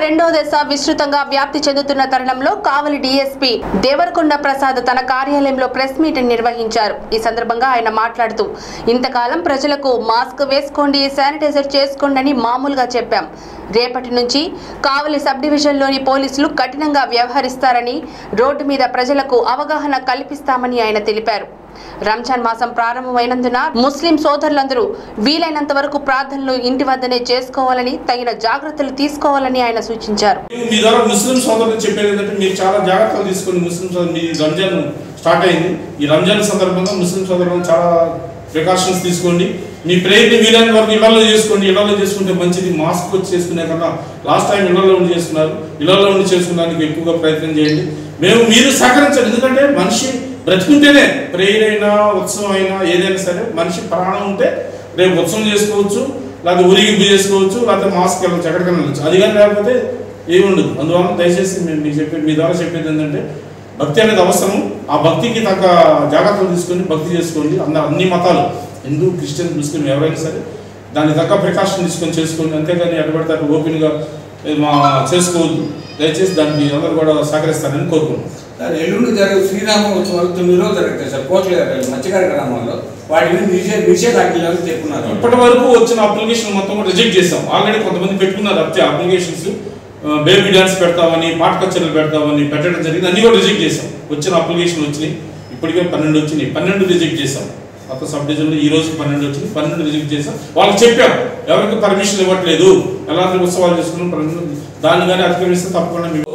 రెండో దశ విస్తృతంగా వ్యాప్తి చెందుతున్న తరుణంలో కావలి డీఎస్పీ దేవరకొండ ప్రసాద్ తన కార్యాలయంలో ప్రెస్ మీట్ నిర్వహించారు ఈ సందర్భంగా ఆయన మాట్లాడుతూ ఇంతకాలం ప్రజలకు మాస్క్ వేసుకోండి శానిటైజర్ చేసుకోండి అని మామూలుగా చెప్పాం రేపటి నుంచి కావలి సబ్ డివిజన్లోని పోలీసులు కఠినంగా వ్యవహరిస్తారని రోడ్డు మీద ప్రజలకు అవగాహన కల్పిస్తామని ఆయన తెలిపారు రంజాన్ మాసం ప్రారంభమైనందున ముస్లిం సోదరులందరూ వీలైనంత వరకు ప్రార్థనలు ఇంటి వద్దనే చేసుకోవాలని తగిన జాగ్రత్తలు తీసుకోవాలని ఆయన సూచించారు మీ ద్వారా ముస్లిం సోదరులు చెప్పేది ఏంటంటే మీరు చాలా జాగ్రత్తలు తీసుకోండి ముస్లిం సోదరులు మీ రంజాన్ స్టార్ట్ అయింది ఈ రంజాన్ సందర్భంగా ముస్లిం సోదరులు చాలా ప్రికాషన్స్ తీసుకోండి మీ ప్రేయర్ని వీలైన వరకు ఇళ్లలో చేసుకోండి ఇళ్లలో చేసుకుంటే మంచిది మాస్క్ వచ్చి చేసుకునే కన్నా లాస్ట్ టైం ఇళ్లలో ఉండి చేసుకున్నారు ఇళ్లలో ఉండి చేసుకున్నానికి ఎక్కువగా ప్రయత్నం చేయండి మేము మీరు సహకరించండి ఎందుకంటే మనిషి బ్రతుకుంటేనే ప్రేయర్ అయినా ఉత్సవం అయినా ఏదైనా సరే మనిషి ప్రాణం ఉంటే రేపు ఉత్సవం చేసుకోవచ్చు లేకపోతే ఊరిగింపు చేసుకోవచ్చు లేకపోతే మాస్క్ వెళ్ళచ్చు ఎక్కడికైనా వెళ్ళచ్చు అది కానీ లేకపోతే ఏముండదు అందువల్ల దయచేసి మేము మీకు చెప్పే మీ ద్వారా చెప్పేది ఏంటంటే భక్తి అనేది అవసరం ఆ భక్తికి తగ్గ జాగ్రత్తలు తీసుకొని భక్తి చేసుకోండి అందరు అన్ని మతాలు హిందూ క్రిస్టియన్ ముస్లిం ఎవరైనా సరే దానికి తగ్గ ప్రికాషన్ తీసుకొని చేసుకోండి అంతేగాని ఎడబడతారు ఓపెన్గా మా చేసుకోవద్దు దయచేసి దానికి అందరూ కూడా సహకరిస్తారని కోరుకుంటున్నాం సార్ ఎల్లుండి జరిగే శ్రీరామ ఉత్సవాలు తొమ్మిది రోజులు జరుగుతాయి సార్ కోట్ల మత్స్యకార గ్రామాల్లో వాటి మీద నిషేధ నిషేధాజ్ఞలు చెప్పున్నారు ఇప్పటి వరకు వచ్చిన అప్లికేషన్ మొత్తం కూడా రిజెక్ట్ చేసాం ఆల్రెడీ కొంతమంది పెట్టుకున్నారు అప్తే అప్లికేషన్స్ బేబీ డాన్స్ పెడతామని పాట కచ్చర్లు పెడతామని పెట్టడం జరిగింది అన్ని కూడా రిజెక్ట్ చేసాం వచ్చిన అప్లికేషన్ వచ్చినాయి ఇప్పటికే పన్నెండు వచ్చినాయి పన్నెండు రిజెక్ట్ చేసాం కొత్త సబ్ డివిజన్లో ఈ రోజు పన్నెండు వచ్చినాయి పన్నెండు రిజెక్ట్ చేసాం వాళ్ళకి చెప్పాం ఎవరికి పర్మిషన్ ఇవ్వట్లేదు ఎలాంటి ఉత్సవాలు చేసుకున్నాం పర్మిషన్ దాన్ని కానీ అతిక్రమిస్తే తప్పకుండా మేము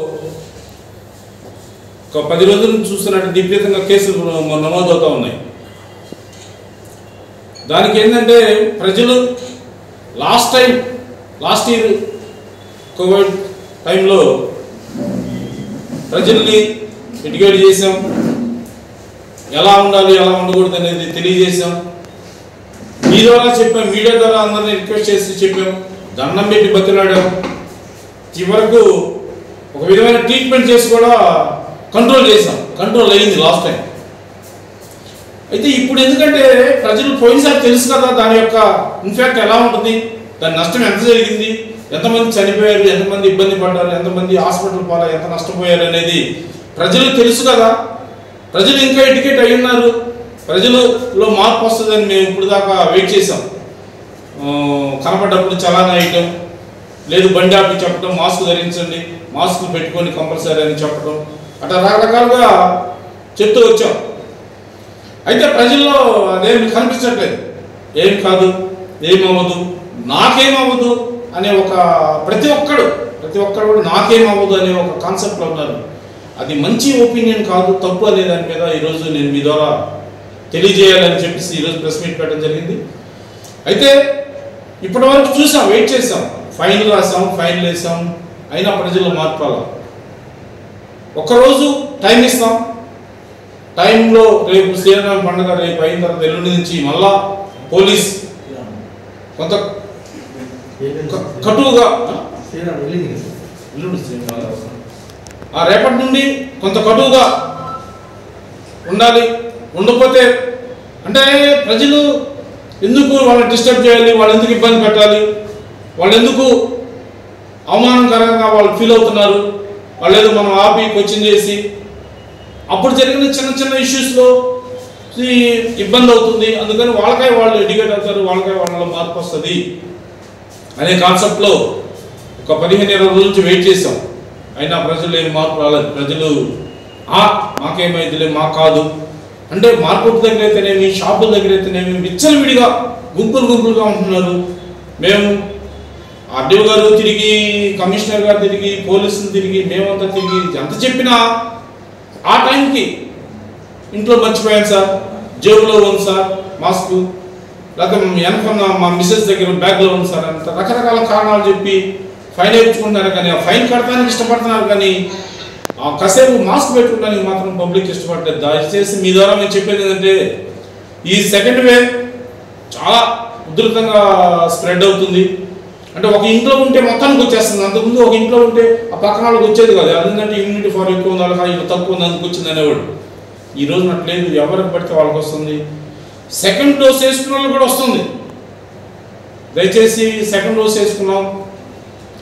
ఒక పది రోజుల నుంచి చూస్తున్నట్టు విపరీతంగా కేసులు నమోదవుతూ ఉన్నాయి దానికి ఏంటంటే ప్రజలు last time last year covid టైంలో ప్రజల్ని ఎడ్యుకేట్ చేసాం ఎలా ఉండాలి ఎలా ఉండకూడదు అనేది తెలియజేసాం మీ ద్వారా చెప్పాం మీడియా ద్వారా అందరిని రిక్వెస్ట్ చేసి చెప్పాం దండం పెట్టి బతిలాడాం చివరకు ఒక విధమైన ట్రీట్మెంట్ చేసి కూడా కంట్రోల్ చేసాం కంట్రోల్ అయ్యింది లాస్ట్ టైం అయితే ఇప్పుడు ఎందుకంటే ప్రజలు పోయినసారి తెలుసు కదా దాని యొక్క ఇన్ఫాక్ట్ ఎలా ఉంటుంది దాని నష్టం ఎంత జరిగింది ఎంతమంది చనిపోయారు ఎంతమంది ఇబ్బంది పడ్డారు ఎంతమంది హాస్పిటల్ పాలు ఎంత నష్టపోయారు అనేది ప్రజలకు తెలుసు కదా ప్రజలు ఇంకా ఎడ్యుకేట్ అయి ఉన్నారు ప్రజలలో మార్పు వస్తుందని మేము ఇప్పుడు దాకా వెయిట్ చేసాం ఆ, కనపడ్డప్పుడు చలానా వేయటం లేదు బండి ఆపి చెప్పడం మాస్క్ ధరించండి మాస్క్ పెట్టుకొని కంపల్సరీ అని చెప్పడం అట్లా రకరకాలుగా చెప్తూ వచ్చాం అయితే ప్రజల్లో అదేమి కనిపించట్లేదు ఏం కాదు ఏమవ్వదు నాకేమవ్వదు అనే ఒక ప్రతి ఒక్కడు ప్రతి ఒక్కడు కూడా నాకేమవ్వదు అనే ఒక కాన్సెప్ట్లో ఉన్నారు అది మంచి ఒపీనియన్ కాదు తప్పు అనే దాని మీద ఈరోజు నేను మీ ద్వారా తెలియజేయాలని చెప్పేసి ఈరోజు ప్రెస్ మీట్ పెట్టడం జరిగింది అయితే ఇప్పటి వరకు చూసాం వెయిట్ చేసాం ఫైన్ రాసాం ఫైన్ వేసాం అయినా ప్రజల్లో మార్పు రాలా. ఒక్కరోజు టైం ఇస్తాం టైంలో రేపు శ్రీరామ పండుగ రేపు అయిన తర్వాత ఎల్లుండి నుంచి మళ్ళా పోలీస్ కొంత క- కటువుగా ఆ? ఎల్లుండి శ్రీరామ ఆ రేపటి నుండి కొంత కటువుగా ఉండాలి ఉండకపోతే అంటే ప్రజలు ఎందుకు వాళ్ళని డిస్టర్బ్ చేయాలి వాళ్ళు ఎందుకు ఇబ్బంది పెట్టాలి వాళ్ళు ఎందుకు అవమానకరంగా వాళ్ళు ఫీల్ అవుతున్నారు వాళ్ళు ఏదో మనం ఆపి క్వశ్చన్ చేసి అప్పుడు జరిగిన చిన్న చిన్న ఇష్యూస్లో ఇబ్బంది అవుతుంది అందుకని వాళ్ళకై వాళ్ళు ఎడ్యుకేట్ అవుతారు వాళ్ళకై వాళ్ళలో మార్పు వస్తుంది అనే కాన్సెప్ట్లో ఒక పదిహేను ఇరవై రోజుల నుంచి వెయిట్ చేసాం అయినా ప్రజలు ఏం మార్పు రాలేదు ప్రజలు ఆ మాకేమైందిలే మాకు కాదు అంటే మార్కెట్ దగ్గర అయితేనేమి షాపుల దగ్గర అయితేనేమి విచ్చలవిడిగా గుంపులు గుంపులుగా ఉంటున్నారు మేము ఆర్డీఓ గారు తిరిగి కమిషనర్ గారు తిరిగి పోలీసులు తిరిగి మేమంతా తిరిగి ఎంత చెప్పినా ఆ టైంకి ఇంట్లో మర్చిపోయాను సార్ జేబులో ఉంది సార్ మాస్క్ లేకపోతే వెనక ఉన్న మా మిస్సెస్ దగ్గర బ్యాగ్లో ఉంది సార్ అంత రకరకాల కారణాలు చెప్పి ఫైన్ వేయించుకుంటున్నారు కానీ ఆ ఫైన్ కడతానికి ఇష్టపడుతున్నారు కానీ ఆ కాసేపు మాస్క్ పెట్టుకోవడానికి మాత్రం పబ్లిక్ ఇష్టపడలేదు దయచేసి మీ ద్వారా మేము చెప్పేది ఏంటంటే ఈ సెకండ్ వేవ్ చాలా ఉధృతంగా స్ప్రెడ్ అవుతుంది అంటే ఒక ఇంట్లో ఉంటే మొత్తానికి వచ్చేస్తుంది అంతకుముందు ఒక ఇంట్లో ఉంటే ఆ పక్కన వాళ్ళకి వచ్చేది కాదు అదేంటంటే ఇమ్యూనిటీ ఫర్ ఎక్కువ ఉంది వాళ్ళకి ఇది తక్కువ ఉంది అందుకు వచ్చింది అనేవాడు ఈ రోజు అట్లేదు ఎవరికి పడితే వాళ్ళకి వస్తుంది సెకండ్ డోస్ వేసుకున్న వాళ్ళకి కూడా వస్తుంది దయచేసి సెకండ్ డోస్ వేసుకున్నాం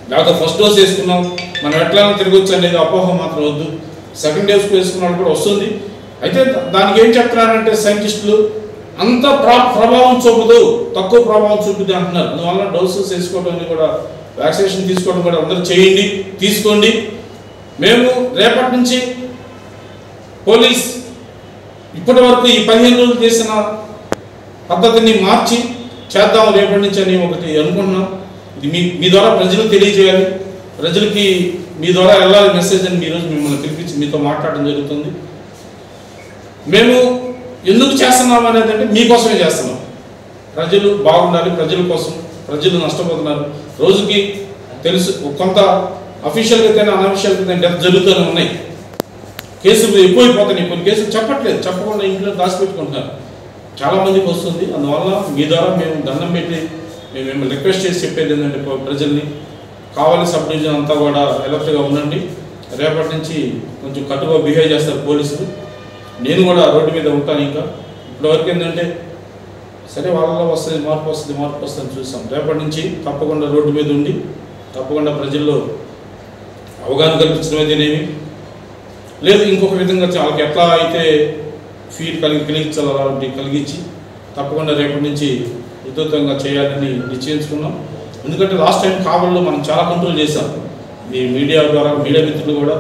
లేకపోతే ఫస్ట్ డోస్ వేసుకున్నాం మనం ఎట్లా తిరగొచ్చు అనేది అపోహ మాత్రం వద్దు సెకండ్ డోస్ వేసుకున్నాడు కూడా వస్తుంది అయితే దా- దానికి ఏం చెప్తున్నారంటే సైంటిస్టులు అంత ప్రా ప్రభావం చూపదు తక్కువ ప్రభావం చూపుద్ది అంటున్నారు అందువల్ల డోసెస్ వేసుకోవడం అనేది కూడా వ్యాక్సినేషన్ తీసుకోవడం కూడా అందరూ చేయండి తీసుకోండి మేము రేపటి నుంచి పోలీస్ ఇప్పటి వరకు ఈ పదిహేను రోజులు చేసిన పద్ధతిని మార్చి చేద్దాం రేపటి నుంచి అని ఒకటి అనుకుంటున్నాం ఇది మీ మీ ద్వారా ప్రజలకు తెలియజేయాలి ప్రజలకి మీ ద్వారా వెళ్ళాలి మెసేజ్ అని ఈరోజు మిమ్మల్ని పిలిపించి మీతో మాట్లాడడం జరుగుతుంది మేము ఎందుకు చేస్తున్నాం అనేది అంటే మీకోసమే చేస్తున్నాం ప్రజలు బాగుండాలి ప్రజల కోసం ప్రజలు నష్టపోతున్నారు రోజుకి తెలుసు కొంత అఫీషియల్గా అయినా అనఫీషియల్గా అయినా డెత్ జరుగుతూనే ఉన్నాయి కేసులు ఎక్కువైపోతున్నాయి కొన్ని కేసులు చెప్పట్లేదు చెప్పకుండా ఇంట్లో దాచిపెట్టుకుంటున్నారు చాలా మందికి వస్తుంది అందువల్ల మీ ద్వారా మేము దండం పెట్టి మేము మిమ్మల్ని రిక్వెస్ట్ చేసి చెప్పేది ఏంటంటే ప్ర- ప్రజల్ని కావాలి సబ్ డివిజన్ అంతా కూడా ఎలర్ట్గా ఉండండి రేపటి నుంచి కొంచెం కట్టుగా బిహేవ్ చేస్తారు పోలీసులు నేను కూడా రోడ్డు మీద ఉంటాను ఇంకా ఇప్పటివరకు ఏంటంటే సరే వాళ్ళలో వస్తుంది మార్పు వస్తుంది మార్పు వస్తుంది చూసాం రేపటి నుంచి తప్పకుండా రోడ్డు మీద ఉండి తప్పకుండా ప్రజల్లో అవగాహన కల్పించడం అయితేనేమి లేదు ఇంకొక విధంగా వాళ్ళకి ఎట్లా అయితే ఫీడ్ కలిగి కలిగించాలో అలాంటి కలిగించి తప్పకుండా రేపటి నుంచి విస్తృతంగా చేయాలని నిశ్చయించుకున్నాం ఎందుకంటే లాస్ట్ టైం కావల్లో మనం చాలా కంట్రోల్ చేశాం ఈ మీడియా ద్వారా మీడియా మిత్రులు కూడా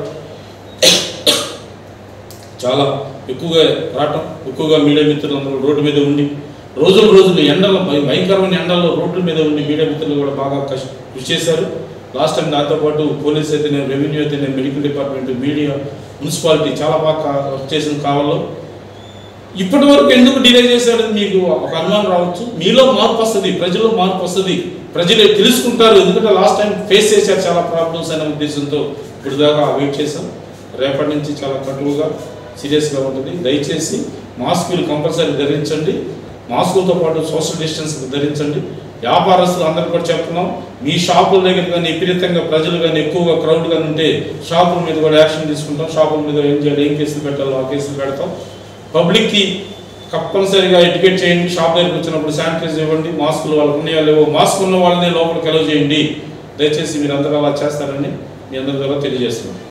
చాలా ఎక్కువగా రావటం ఎక్కువగా మీడియా మిత్రులు అందరూ రోడ్డు మీద ఉండి రోజులు రోజులు ఎండలో భయ- భయంకరమైన ఎండల్లో రోడ్ల మీద ఉండి మీడియా మిత్రులు కూడా బాగా కష్ట కృషి చేశారు లాస్ట్ టైం దాంతో పాటు పోలీస్ అయితే నేను రెవెన్యూ అయితే నేను మెడికల్ డిపార్ట్మెంట్ మీడియా మున్సిపాలిటీ చాలా బాగా వర్క్ చేసిన కావాలో ఇప్పటి వరకు ఎందుకు డిలే చేశారని మీకు ఒక అనుమానం రావచ్చు మీలో మార్పు వస్తుంది ప్రజల్లో మార్పు వస్తుంది ప్రజలు తెలుసుకుంటారు ఎందుకంటే లాస్ట్ టైం ఫేస్ చేశారు చాలా ప్రాబ్లమ్స్ అనే ఉద్దేశంతో ఇప్పుడు దాకా వెయిట్ చేశాం రేపటి నుంచి చాలా కటువుగా సీరియస్గా ఉంటుంది దయచేసి మాస్కులు కంపల్సరీ ధరించండి మాస్కులతో పాటు సోషల్ డిస్టెన్స్ ధరించండి వ్యాపారస్తులు అందరూ కూడా చెప్తున్నాం మీ షాపుల దగ్గర కానీ విపరీతంగా ప్రజలు కానీ ఎక్కువగా క్రౌడ్ కానీ ఉంటే షాపుల మీద కూడా యాక్షన్ తీసుకుంటాం షాపుల మీద ఏం చేయాలి ఏం కేసులు పెట్టాలో ఆ కేసులు పెడతాం పబ్లిక్కి కంపల్సరీగా ఎడ్యుకేట్ చేయండి షాప్ దగ్గరికి వచ్చినప్పుడు శానిటైజర్ ఇవ్వండి మాస్కులు వాళ్ళకి ఉన్నాయో లేవో మాస్క్ ఉన్న వాళ్ళని లోపలికి ఎలవ్ చేయండి దయచేసి మీరు అందరూ అలా చేస్తారని మీ అందరి ద్వారా తెలియజేస్తున్నాం